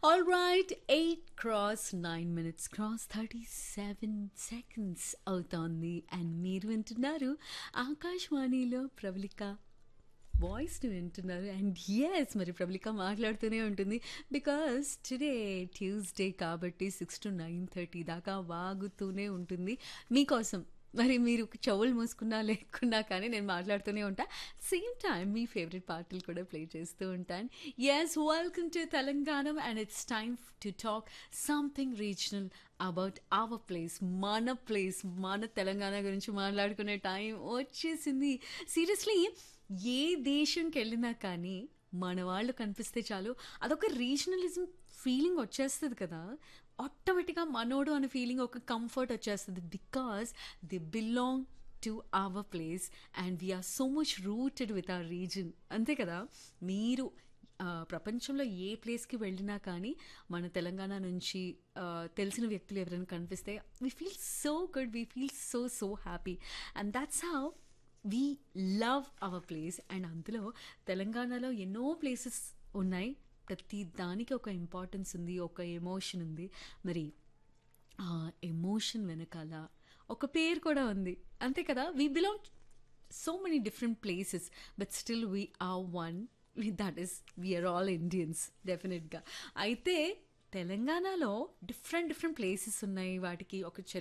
All right, 8 cross 9 minutes cross 37 seconds అవుతోంది and మీరు వింటున్నారు ఆకాశవాణిలో ప్రవళిక వాయిస్ని వింటున్నారు అండ్ ఎస్ మరి ప్రబలిక మాట్లాడుతూనే ఉంటుంది బికాస్ టుడే ట్యూస్డే కాబట్టి సిక్స్ టు నైన్ థర్టీ దాకా వాగుతూనే ఉంటుంది మీకోసం మరి మీరు చెవులు మూసుకున్నా లేకున్నా కానీ నేను మాట్లాడుతూనే ఉంటా సేమ్ టైం మీ ఫేవరెట్ పాటలు కూడా ప్లే చేస్తూ ఉంటాను yes welcome to Telangana and it's time to talk something regional about our place మన ప్లేస్ మన తెలంగాణ గురించి మాట్లాడుకునే టైం వచ్చేసింది సీరియస్లీ ఏ దేశంకి వెళ్ళినా కానీ మన వాళ్ళు కనిపిస్తే చాలు అదొక రీజనలిజం ఫీలింగ్ వచ్చేస్తుంది కదా ఆటోమేటిక్గా మనోడు అనే ఫీలింగ్ ఒక కంఫర్ట్ వచ్చేస్తుంది because they belong to our place and we are so much rooted with our region అంతే కదా మీరు ఆ, ప్రపంచంలో ఏ ప్లేస్కి వెళ్ళినా కానీ మన తెలంగాణ నుంచి ఆ, తెలిసిన వ్యక్తులు ఎవరైనా కనిపిస్తే we feel so good we feel so so happy and that's how we love our place and అందులో తెలంగాణలో ఎన్నో ప్లేసెస్ ఉన్నాయి ప్రతి దానికి ఒక ఇంపార్టెన్స్ ఉంది ఒక ఎమోషన్ ఉంది మరి ఆ ఎమోషన్ వెనకాల ఒక పేరు కూడా ఉంది అంతే కదా we belong so many different places but still we are one that is we are all Indians డెఫినెట్గా అయితే తెలంగాణలో డిఫరెంట్ డిఫరెంట్ ప్లేసెస్ ఉన్నాయి వాటికి ఒక